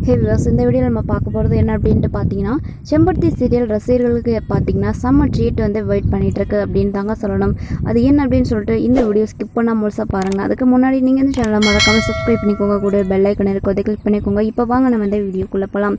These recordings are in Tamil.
ஹே விவாஸ் இந்த வீடியோவில் நம்ம பார்க்க போகிறது என்ன அப்படின்ட்டு பார்த்தீங்கன்னா செம்பருத்தி சீரியல் ரசிகர்களுக்கு பார்த்தீங்கன்னா செம்ம ட்ரீட் வந்து வெயிட் பண்ணிட்டு இருக்கு அப்படின்னு தாங்க சொல்லணும் அது என்ன அப்படின்னு சொல்லிட்டு இந்த வீடியோ ஸ்கிப் பண்ணால் முழுசாக பாருங்கள் அதுக்கு முன்னாடி நீங்கள் இந்த சேனலை மறக்காமல் சப்ஸ்கிரைப் பண்ணிக்கோங்க கூட பெல் ஐக்கன் இருக்கும் அதை கிளிக் பண்ணிக்கோங்க இப்போ வாங்க நம்ம இந்த வீடியோக்குள்ளே போகலாம்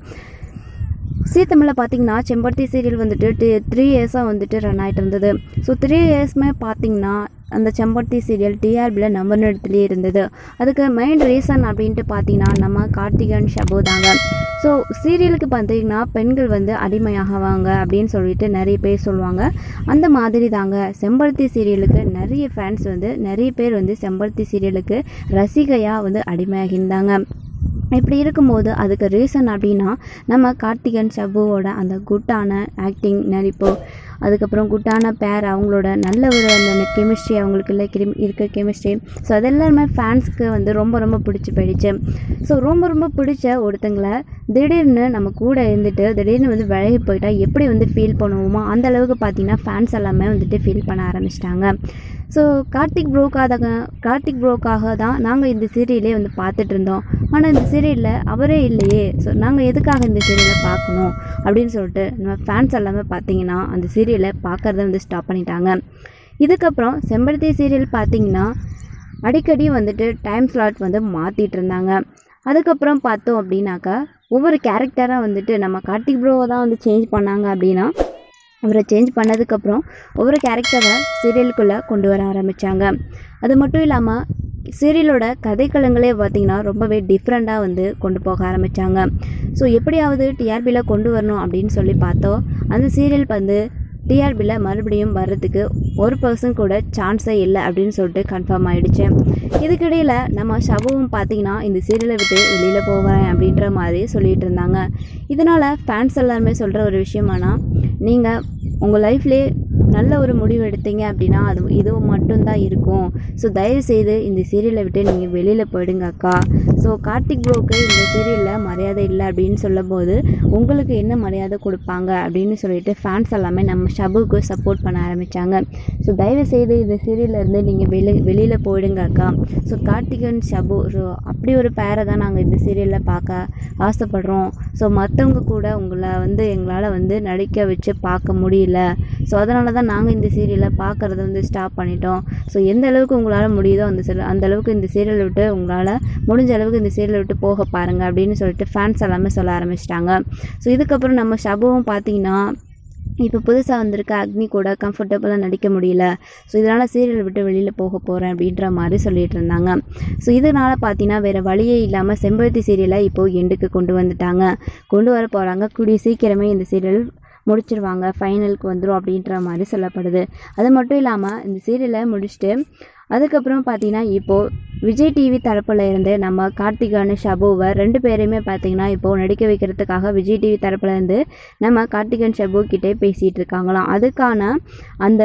சீ தமிழில் பார்த்தீங்கன்னா செம்பருத்தி சீரியல் வந்துட்டு த்ரீ இயர்ஸாக வந்துட்டு ரன் ஆகிட்டு இருந்தது ஸோ த்ரீ இயர்ஸ்மே பார்த்தீங்கன்னா அந்த செம்பருத்தி சீரியல் டிஆர்பியில் நம்பர் இடத்துலேயே இருந்தது அதுக்கு மெயின் ரீசன் அப்படின்ட்டு பார்த்தீங்கன்னா நம்ம கார்த்திகன் ஷபு தாங்க ஸோ சீரியலுக்கு பார்த்தீங்கன்னா பெண்கள் வந்து அடிமையாகுவாங்க அப்படின்னு சொல்லிட்டு நிறைய பேர் சொல்லுவாங்க அந்த மாதிரி தாங்க செம்பருத்தி சீரியலுக்கு நிறைய ஃபேன்ஸ் வந்து நிறைய பேர் வந்து செம்பருத்தி சீரியலுக்கு ரசிகையாக வந்து அடிமையாகியிருந்தாங்க இப்படி இருக்கும்போது அதுக்கு ரீசன் அப்படின்னா நம்ம கார்த்திகன் சபுவோட அந்த குட்டான ஆக்டிங் நடிப்பு அதுக்கப்புறம் குட்டான பேர் அவங்களோட நல்ல ஒரு அந்த கெமிஸ்ட்ரி அவங்களுக்கு இல்லை கிரி இருக்க கெமிஸ்ட்ரி ஸோ அதெல்லாமே ஃபேன்ஸ்க்கு வந்து ரொம்ப ரொம்ப பிடிச்சி போயிடுச்சு ஸோ ரொம்ப ரொம்ப பிடிச்ச ஒருத்தங்களை திடீர்னு நம்ம கூட இருந்துட்டு திடீர்னு வந்து விலகி போயிட்டா எப்படி வந்து ஃபீல் பண்ணுவோமோ அந்த அளவுக்கு பார்த்தீங்கன்னா ஃபேன்ஸ் எல்லாமே வந்துட்டு ஃபீல் பண்ண ஆரம்பிச்சிட்டாங்க ஸோ கார்த்திக் ப்ரோக்காக கார்த்திக் ப்ரோக்காக தான் நாங்கள் இந்த சீரியலே வந்து பார்த்துட்டு இருந்தோம் ஆனால் இந்த சீரியலில் அவரே இல்லையே ஸோ நாங்கள் எதுக்காக இந்த சீரியலை பார்க்கணும் அப்படின்னு சொல்லிட்டு நம்ம ஃபேன்ஸ் எல்லாமே பார்த்தீங்கன்னா அந்த சீரியலை பார்க்குறத வந்து ஸ்டாப் பண்ணிட்டாங்க இதுக்கப்புறம் செம்பருத்தி சீரியல் பார்த்தீங்கன்னா அடிக்கடி வந்துட்டு டைம் ஸ்லாட் வந்து மாற்றிட்டு இருந்தாங்க அதுக்கப்புறம் பார்த்தோம் அப்படின்னாக்கா ஒவ்வொரு கேரக்டராக வந்துட்டு நம்ம கார்த்திக் ப்ரோவை தான் வந்து சேஞ்ச் பண்ணாங்க அப்படின்னா அவரை சேஞ்ச் பண்ணதுக்கப்புறம் ஒவ்வொரு கேரக்டரை சீரியலுக்குள்ளே கொண்டு வர ஆரம்பித்தாங்க அது மட்டும் இல்லாமல் சீரியலோட கதைக்களங்களே பார்த்திங்கன்னா ரொம்பவே டிஃப்ரெண்ட்டாக வந்து கொண்டு போக ஆரம்பித்தாங்க ஸோ எப்படியாவது டிஆர்பியில் கொண்டு வரணும் அப்படின்னு சொல்லி பார்த்தோம் அந்த சீரியல் வந்து டிஆர்பியில் மறுபடியும் வர்றதுக்கு ஒரு பர்சன் கூட சான்ஸே இல்லை அப்படின்னு சொல்லிட்டு கன்ஃபார்ம் ஆகிடுச்சு இதுக்கிடையில் நம்ம ஷபுவும் பார்த்தீங்கன்னா இந்த சீரியலை விட்டு வெளியில் போகிறேன் அப்படின்ற மாதிரி சொல்லிகிட்டு இருந்தாங்க இதனால் ஃபேன்ஸ் எல்லாருமே சொல்கிற ஒரு விஷயமானா நீங்கள் உங்கள் லைஃப்லேயே நல்ல ஒரு முடிவு எடுத்தீங்க அப்படின்னா அது இது மட்டும்தான் இருக்கும் ஸோ தயவுசெய்து இந்த சீரியலை விட்டு நீங்கள் வெளியில் போயிடுங்க அக்கா ஸோ கார்த்திக் ப்ரோக்கு இந்த சீரியலில் மரியாதை இல்லை அப்படின்னு சொல்லும்போது உங்களுக்கு என்ன மரியாதை கொடுப்பாங்க அப்படின்னு சொல்லிட்டு ஃபேன்ஸ் எல்லாமே நம்ம ஷபுக்கு சப்போர்ட் பண்ண ஆரம்பித்தாங்க ஸோ தயவுசெய்து இந்த சீரியல்லேருந்து நீங்கள் வெளி வெளியில் போயிடுங்க அக்கா ஸோ கார்த்திகன் ஷபு ஸோ அப்படி ஒரு பேரை தான் நாங்கள் இந்த சீரியலில் பார்க்க ஆசைப்படுறோம் ஸோ மற்றவங்க கூட உங்களை வந்து எங்களால் வந்து நடிக்க வச்சு பார்க்க முடியல ஸோ அதனால தான் நாங்கள் இந்த சீரியலை பார்க்குறத வந்து ஸ்டாப் பண்ணிட்டோம் ஸோ எந்த அளவுக்கு உங்களால் முடியுதோ அந்த சில அந்த அளவுக்கு இந்த சீரியலை விட்டு உங்களால் முடிஞ்ச அளவுக்கு இந்த சீரியலை விட்டு போக பாருங்கள் அப்படின்னு சொல்லிட்டு ஃபேன்ஸ் எல்லாமே சொல்ல ஆரம்பிச்சிட்டாங்க ஸோ இதுக்கப்புறம் நம்ம ஷபுவும் பார்த்தீங்கன்னா இப்போ புதுசாக வந்திருக்க அக்னி கூட கம்ஃபர்டபுளாக நடிக்க முடியல ஸோ இதனால் சீரியல் விட்டு வெளியில் போக போகிறேன் அப்படின்ற மாதிரி சொல்லிட்டு இருந்தாங்க ஸோ இதனால் பார்த்தீங்கன்னா வேறு வழியே இல்லாமல் செம்பருத்தி சீரியலை இப்போது எண்டுக்கு கொண்டு வந்துட்டாங்க கொண்டு வர போகிறாங்க கூடிய சீக்கிரமே இந்த சீரியல் முடிச்சிருவாங்க ஃபைனலுக்கு வந்துடும் அப்படின்ற மாதிரி சொல்லப்படுது அது மட்டும் இல்லாமல் இந்த சீரியலை முடிச்சுட்டு அதுக்கப்புறம் பார்த்தீங்கன்னா இப்போது விஜய் டிவி தரப்பில் இருந்து நம்ம கார்த்திகானு ஷபுவை ரெண்டு பேரையுமே பார்த்தீங்கன்னா இப்போது நடிக்க வைக்கிறதுக்காக விஜய் டிவி தரப்பில் இருந்து நம்ம கார்த்திகன் ஷபு கிட்டே பேசிகிட்டு இருக்காங்களாம் அதுக்கான அந்த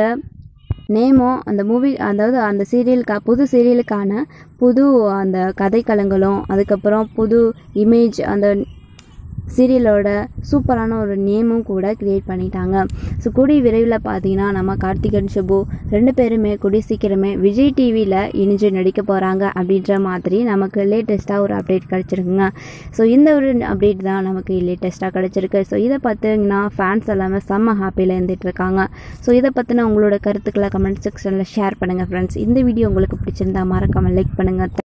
நேமோ அந்த மூவி அதாவது அந்த சீரியலுக்கா புது சீரியலுக்கான புது அந்த கதைக்களங்களும் அதுக்கப்புறம் புது இமேஜ் அந்த சீரியலோட சூப்பரான ஒரு நேமும் கூட க்ரியேட் பண்ணிட்டாங்க ஸோ கூடிய விரைவில் பார்த்தீங்கன்னா நம்ம கார்த்திகன் ஷபு ரெண்டு பேருமே கூடிய சீக்கிரமே விஜய் டிவியில் இணைஞ்சு நடிக்க போகிறாங்க அப்படின்ற மாதிரி நமக்கு லேட்டஸ்ட்டாக ஒரு அப்டேட் கிடச்சிருக்குங்க ஸோ இந்த ஒரு அப்டேட் தான் நமக்கு லேட்டஸ்ட்டாக கிடச்சிருக்கு ஸோ இதை பார்த்தீங்கன்னா ஃபேன்ஸ் எல்லாமே செம்ம ஹாப்பியில் இருந்துட்டு இருக்காங்க ஸோ இதை பற்றின உங்களோட கருத்துக்களை கமெண்ட் செக்ஷனில் ஷேர் பண்ணுங்கள் ஃப்ரெண்ட்ஸ் இந்த வீடியோ உங்களுக்கு பிடிச்சிருந்தா மறக்காமல் லைக் பண்ணுங்கள்